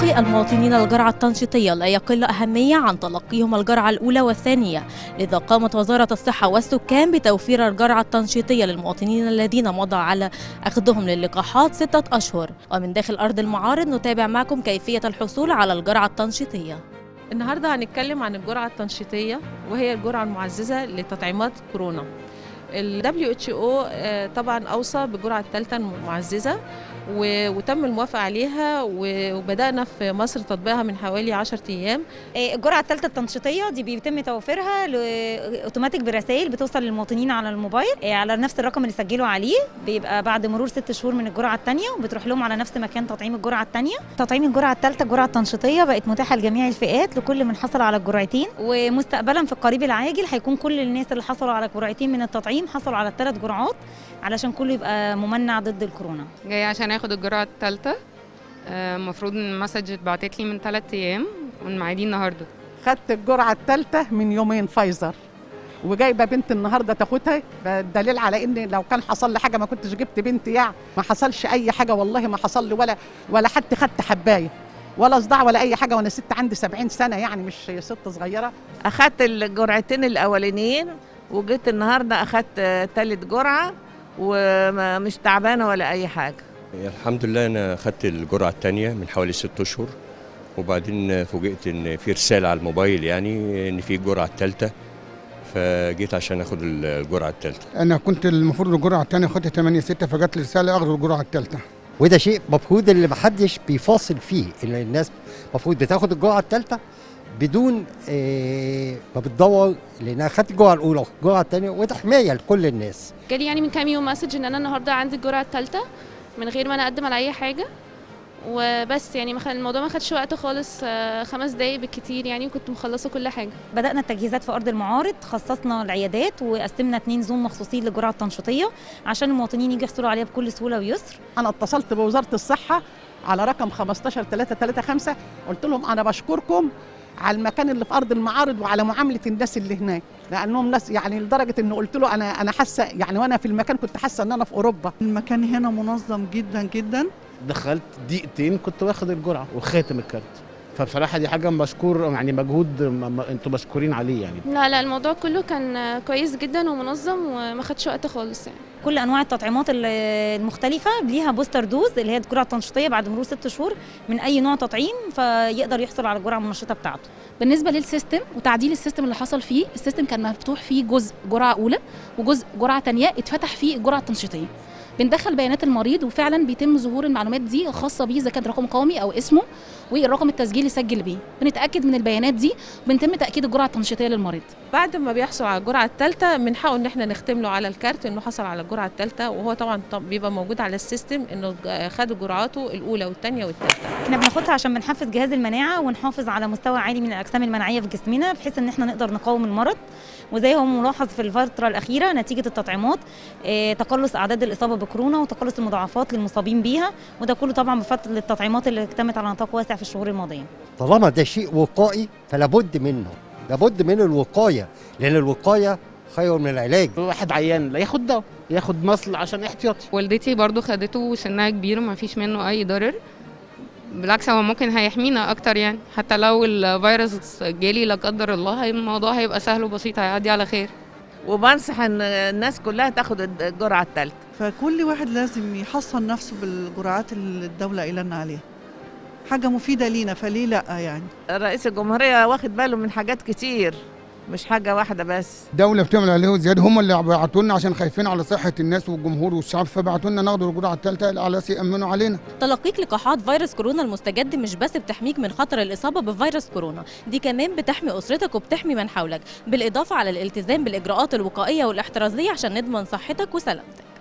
تلقي المواطنين الجرعة التنشيطية لا يقل أهمية عن تلقيهم الجرعة الأولى والثانية لذا قامت وزارة الصحة والسكان بتوفير الجرعة التنشيطية للمواطنين الذين مضى على أخذهم للقاحات ستة أشهر ومن داخل أرض المعارض نتابع معكم كيفية الحصول على الجرعة التنشيطية النهارده هنتكلم عن الجرعة التنشيطية وهي الجرعة المعززة لتطعيمات كورونا. ال WHO آه، طبعا أوصى بالجرعة الثالثة المعززة و- وتم الموافقة عليها و- وبدأنا في مصر تطبيقها من حوالي 10 أيام آه، الجرعه الثالثه التنشيطيه دي بيتم توفيرها ل- اوتوماتيك برسائل بتوصل للمواطنين على الموبايل آه، على نفس الرقم اللي سجلوا عليه بيبقى بعد مرور ست شهور من الجرعه الثانيه وبتروح لهم على نفس مكان تطعيم الجرعه الثانيه تطعيم الجرعه الثالثه الجرعه التنشيطيه بقت متاحه لجميع الفئات لكل من حصل على الجرعتين ومستقبلا في القريب العاجل هيكون كل الناس اللي حصلوا على جرعتين من التطعيم حصلوا على الثلاث جرعات علشان كله يبقى ممنع ضد الكورونا جاي عشان اخد الجرعة الثالثة المفروض ان المسج اتبعتت لي من ثلاث ايام والميعادي النهارده خدت الجرعة الثالثة من يومين فايزر وجايبة بنت النهاردة تاخدها دليل على ان لو كان حصل لي حاجة ما كنتش جبت بنتي يعني ما حصلش اي حاجة والله ما حصل لي ولا ولا حتى خدت حباية ولا صداع ولا اي حاجة وانا ست عندي 70 سنة يعني مش ست صغيرة اخدت الجرعتين الاولانيين وجيت النهارده اخدت آه، تالت جرعه ومش تعبانه ولا اي حاجه الحمد لله انا خدت الجرعه الثانيه من حوالي ست اشهر وبعدين فوجئت ان في رساله على الموبايل يعني ان في الجرعه الثالثه فجيت عشان اخد الجرعه الثالثه انا كنت المفروض الجرعه الثانيه خدت 8 6 فجت لي رساله اخد الجرعه الثالثه وده شيء مفروض اللي محدش بيفاصل فيه اللي الناس المفروض بتاخد الجرعه الثالثه بدون آه، ما بتدور لانها خدت الجرعه الاولى والجرعه الثانيه وده حمايه لكل الناس جالي يعني من كام يوم مسج ان انا النهارده عندي الجرعه الثالثه من غير ما انا اقدم على اي حاجه وبس يعني ما خد- الموضوع ما خدش وقت خالص آه، خمس دقايق بالكتير يعني وكنت مخلصه كل حاجه بدأنا التجهيزات في أرض المعارض خصصنا العيادات وقسمنا اتنين زوم مخصوصين للجرعة التنشيطية عشان المواطنين يجوا يحصلوا عليها بكل سهولة ويسر انا اتصلت بوزارة الصحة على رقم 15 3 3 5 قلت لهم انا بشكركم على المكان اللي في ارض المعارض وعلى معامله الناس اللي هناك لانهم ناس يعني لدرجه ان قلت له انا انا حاسه يعني وانا في المكان كنت حاسه ان انا في اوروبا المكان هنا منظم جدا جدا دخلت دقيقتين كنت واخد الجرعه وخاتم الكارت فبصراحه دي حاجه مشكور يعني مجهود م- م- انتوا مشكورين عليه يعني لا لا الموضوع كله كان آه، كويس جدا ومنظم وما خدش وقت خالص يعني كل أنواع التطعيمات ال- المختلفة ليها بوستر دوز اللي هي الجرعة التنشيطية بعد مرور ست شهور من أي نوع تطعيم فيقدر يحصل على الجرعة المنشطة بتاعته بالنسبه للسيستم وتعديل السيستم اللي حصل فيه السيستم كان مفتوح فيه جزء جرعه اولى وجزء جرعه تانية اتفتح فيه الجرعه التنشيطيه بندخل بيانات المريض وفعلا بيتم ظهور المعلومات دي الخاصه بيه اذا كان رقم قومي او اسمه والرقم التسجيلي اللي سجل بيه بنتاكد من البيانات دي وبنتم تاكيد الجرعه التنشيطيه للمريض بعد ما بيحصل على الجرعة الثالثة بنحاول ان احنا نختم له على الكارت انه حصل على الجرعة الثالثة وهو طبعا طب- بيبقى موجود على السيستم انه ج- خد جرعاته الاولى والثانية والثالثة احنا بناخدها عشان بنحفز جهاز المناعة ونحافظ على مستوى عالي من الأجسام المناعية في جسمنا بحيث إن احنا نقدر نقاوم المرض وزي هو ملاحظ في الفترة الأخيرة نتيجة التطعيمات اه تقلص أعداد الإصابة بكورونا وتقلص المضاعفات للمصابين بيها وده كله طبعا بفضل التطعيمات اللي تمت على نطاق واسع في الشهور الماضية طالما ده شيء وقائي فلا بد منه لابد من الوقايه لان الوقايه خير من العلاج واحد عيان لا ياخد ده ياخد مصل عشان احتياطي والدتي برضو خدته وسنها كبير وما فيش منه اي ضرر بالعكس هو ممكن هيحمينا اكتر يعني حتى لو الفيروس جالي لا قدر الله هي- الموضوع هيبقى سهل وبسيط هيعدي على خير وبنصح ان الناس كلها تاخد الجرعه الثالثه فكل واحد لازم يحصن نفسه بالجرعات اللي الدولة قايلة عليها حاجة مفيدة لينا فليه لا يعني رئيس الجمهوريه واخد باله من حاجات كتير مش حاجه واحده بس الدوله بتعمل عليه زياده هم اللي بعتوا لنا عشان خايفين على صحه الناس والجمهور والشعب فبعتوا لنا ناخد الجرعه الثالثه على اساس يامنوا علينا تلقيك لقاحات فيروس كورونا المستجد مش بس بتحميك من خطر الإصابة بفيروس كورونا دي كمان بتحمي أسرتك وبتحمي من حولك بالإضافة على الالتزام بالإجراءات الوقائية والاحترازية عشان نضمن صحتك وسلامتك